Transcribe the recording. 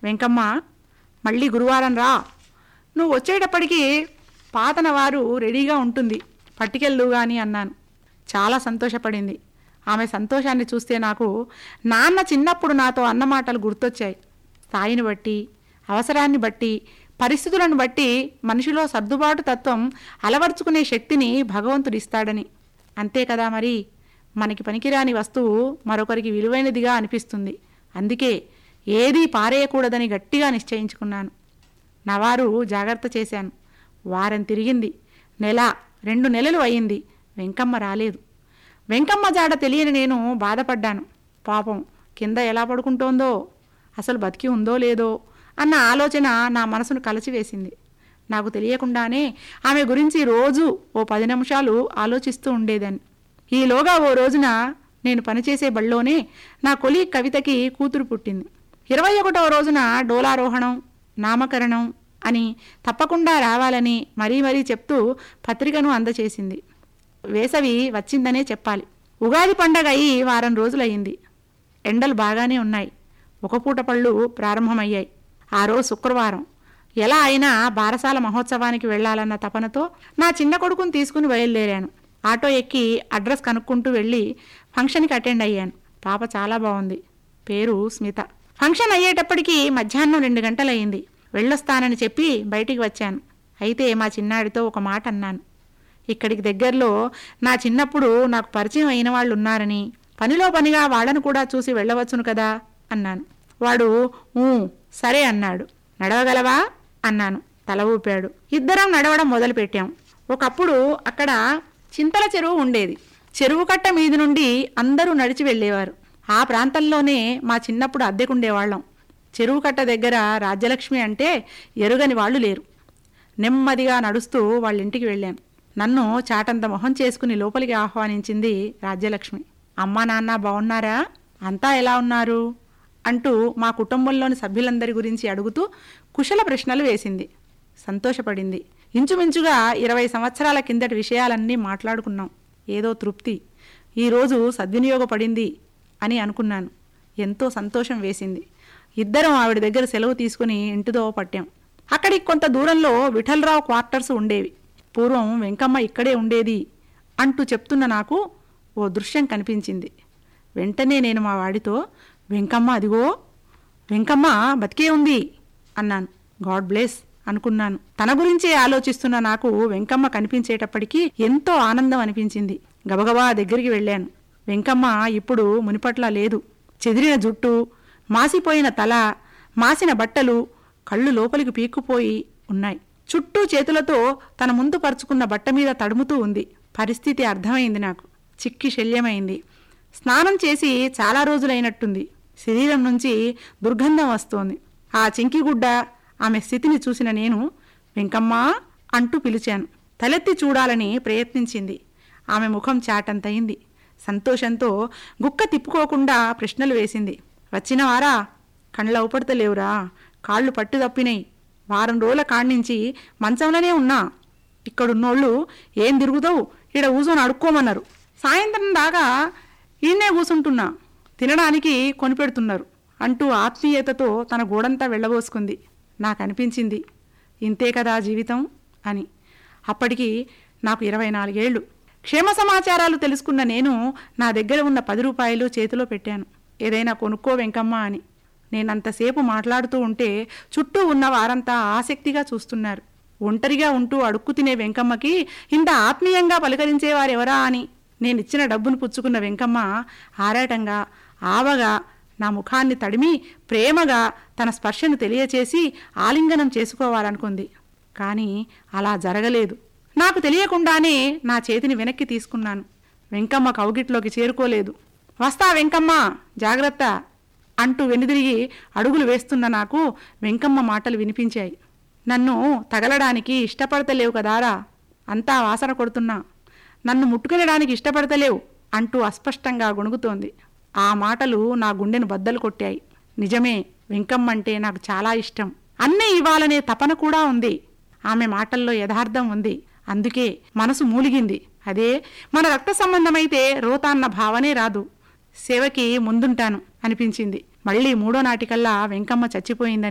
వెంకమ్మ మళ్ళీ గురువారం రా నువ్వు వచ్చేటప్పటికి పాతన వారు రెడీగా ఉంటుంది పట్టుకెళ్ళు గాని అన్నాను చాలా సంతోషపడింది ఆమె సంతోషాన్ని చూస్తే నాకు నాన్న చిన్నప్పుడు నాతో అన్న మాటలు గుర్తొచ్చాయి స్థాయిని బట్టి అవసరాన్ని బట్టి పరిస్థితులను బట్టి మనిషిలో సర్దుబాటు తత్వం అలవర్చుకునే శక్తిని భగవంతుడు ఇస్తాడని అంతే కదా మరి మనకి పనికిరాని వస్తువు మరొకరికి విలువైనదిగా అనిపిస్తుంది అందుకే ఏదీ పారేయకూడదని గట్టిగా నిశ్చయించుకున్నాను నవారు జాగ్రత్త చేశాను వారం తిరిగింది నెల రెండు నెలలు అయింది వెంకమ్మ రాలేదు వెంకమ్మ జాడ తెలియని నేను బాధపడ్డాను పాపం కింద ఎలా పడుకుంటోందో అసలు బతికి ఉందో లేదో అన్న ఆలోచన నా మనసును కలచివేసింది నాకు తెలియకుండానే ఆమె గురించి రోజు ఓ పది నిమిషాలు ఆలోచిస్తూ ఉండేదాన్ని ఈలోగా ఓ రోజున నేను పనిచేసే బళ్ళోనే నా కొలి కవితకి కూతురు పుట్టింది ఇరవై ఒకటవ రోజున డోలారోహణం నామకరణం అని తప్పకుండా రావాలని మరీ మరీ చెప్తూ పత్రికను అందచేసింది వేసవి వచ్చిందనే చెప్పాలి ఉగాది పండగ అయి వారం రోజులయ్యింది ఎండలు బాగానే ఉన్నాయి ఒక పూట పళ్ళు ప్రారంభమయ్యాయి ఆ రోజు శుక్రవారం ఎలా అయినా బారసాల మహోత్సవానికి వెళ్ళాలన్న తపనతో నా చిన్న కొడుకుని తీసుకుని బయలుదేరాను ఆటో ఎక్కి అడ్రస్ కనుక్కుంటూ వెళ్ళి ఫంక్షన్కి అటెండ్ అయ్యాను పాప చాలా బాగుంది పేరు స్మిత ఫంక్షన్ అయ్యేటప్పటికి మధ్యాహ్నం రెండు గంటలయ్యింది వెళ్ళొస్తానని చెప్పి బయటికి వచ్చాను అయితే మా చిన్నాడితో ఒక మాట అన్నాను ఇక్కడికి దగ్గరలో నా చిన్నప్పుడు నాకు పరిచయం అయిన వాళ్ళు ఉన్నారని పనిలో పనిగా వాళ్ళను కూడా చూసి వెళ్ళవచ్చును కదా అన్నాను వాడు ఊ సరే అన్నాడు నడవగలవా అన్నాను తల ఊపాడు ఇద్దరం నడవడం మొదలుపెట్టాం ఒకప్పుడు అక్కడ చింతల చెరువు ఉండేది చెరువు కట్ట మీద నుండి అందరూ నడిచి వెళ్ళేవారు ఆ ప్రాంతంలోనే మా చిన్నప్పుడు అద్దెకుండేవాళ్ళం చెరువు కట్ట దగ్గర రాజ్యలక్ష్మి అంటే ఎరుగని వాళ్ళు లేరు నెమ్మదిగా నడుస్తూ వాళ్ళ ఇంటికి వెళ్ళాను నన్ను చాటంత మొహం చేసుకుని లోపలికి ఆహ్వానించింది రాజ్యలక్ష్మి అమ్మా నాన్న బాగున్నారా అంతా ఎలా ఉన్నారు అంటూ మా కుటుంబంలోని సభ్యులందరి గురించి అడుగుతూ కుశల ప్రశ్నలు వేసింది సంతోషపడింది ఇంచుమించుగా ఇరవై సంవత్సరాల కిందటి విషయాలన్నీ మాట్లాడుకున్నాం ఏదో తృప్తి ఈరోజు సద్వినియోగపడింది అని అనుకున్నాను ఎంతో సంతోషం వేసింది ఇద్దరం ఆవిడ దగ్గర సెలవు తీసుకుని ఇంటిదో పట్టాం అక్కడికి కొంత దూరంలో విఠలరావు క్వార్టర్స్ ఉండేవి పూర్వం వెంకమ్మ ఇక్కడే ఉండేది అంటూ చెప్తున్న నాకు ఓ దృశ్యం కనిపించింది వెంటనే నేను మా వాడితో వెంకమ్మ అదిగో వెంకమ్మ బతికే ఉంది అన్నాను గాడ్ బ్లెస్ అనుకున్నాను తన గురించే ఆలోచిస్తున్న నాకు వెంకమ్మ కనిపించేటప్పటికీ ఎంతో ఆనందం అనిపించింది గబగబా దగ్గరికి వెళ్ళాను వెంకమ్మ ఇప్పుడు మునిపట్ల లేదు చెదిరిన జుట్టు మాసిపోయిన తల మాసిన బట్టలు కళ్ళు లోపలికి పీక్కుపోయి ఉన్నాయి చుట్టూ చేతులతో తన ముందు పరుచుకున్న బట్ట మీద తడుముతూ ఉంది పరిస్థితి అర్థమైంది నాకు చిక్కి శల్యమైంది స్నానం చేసి చాలా రోజులైనట్టుంది శరీరం నుంచి దుర్గంధం వస్తోంది ఆ చింకిగుడ్డ ఆమె స్థితిని చూసిన నేను వెంకమ్మా అంటూ పిలిచాను తలెత్తి చూడాలని ప్రయత్నించింది ఆమె ముఖం చాటంతయింది సంతోషంతో గుక్క తిప్పుకోకుండా ప్రశ్నలు వేసింది వచ్చినవారా కళ్ళ ఊపడతలేవురా కాళ్ళు పట్టు తప్పినాయి వారం రోజుల కాడ్నుంచి మంచంలోనే ఉన్నా ఇక్కడున్నోళ్ళు ఏం తిరుగుతావు ఈడ కూర్చొని అడుక్కోమన్నారు సాయంత్రం దాకా ఈయనే కూసుంటున్నా తినడానికి కొనిపెడుతున్నారు అంటూ ఆత్మీయతతో తన గోడంతా వెళ్ళబోసుకుంది నాకు అనిపించింది ఇంతే కదా జీవితం అని అప్పటికి నాకు ఇరవై నాలుగేళ్లు క్షేమ సమాచారాలు తెలుసుకున్న నేను నా దగ్గర ఉన్న పది రూపాయలు చేతిలో పెట్టాను ఏదైనా కొనుక్కో వెంకమ్మ అని నేనంతసేపు మాట్లాడుతూ ఉంటే చుట్టూ ఉన్న వారంతా ఆసక్తిగా చూస్తున్నారు ఒంటరిగా ఉంటూ అడుక్కు తినే వెంకమ్మకి ఇంత ఆత్మీయంగా పలకరించేవారెవరా అని నేనిచ్చిన డబ్బును పుచ్చుకున్న వెంకమ్మ ఆరాటంగా ఆవగా నా ముఖాన్ని తడిమి ప్రేమగా తన స్పర్శను తెలియచేసి ఆలింగనం చేసుకోవాలనుకుంది కానీ అలా జరగలేదు నాకు తెలియకుండానే నా చేతిని వెనక్కి తీసుకున్నాను వెంకమ్మ కౌగిట్లోకి చేరుకోలేదు వస్తా వెంకమ్మ జాగ్రత్త అంటూ వెనుదిరిగి అడుగులు వేస్తున్న నాకు వెంకమ్మ మాటలు వినిపించాయి నన్ను తగలడానికి ఇష్టపడతలేవు కదారా అంతా వాసన కొడుతున్నా నన్ను ముట్టుకెళ్ళడానికి ఇష్టపడతలేవు అంటూ అస్పష్టంగా గొణుగుతోంది ఆ మాటలు నా గుండెను బద్దలు కొట్టాయి నిజమే వెంకమ్మ అంటే నాకు చాలా ఇష్టం అన్నీ ఇవ్వాలనే తపన కూడా ఉంది ఆమె మాటల్లో యథార్థం ఉంది అందుకే మనసు మూలిగింది అదే మన రక్త సంబంధమైతే రోత అన్న భావనే రాదు సేవకి ముందుంటాను అనిపించింది మళ్ళీ మూడో నాటికల్లా వెంకమ్మ చచ్చిపోయిందని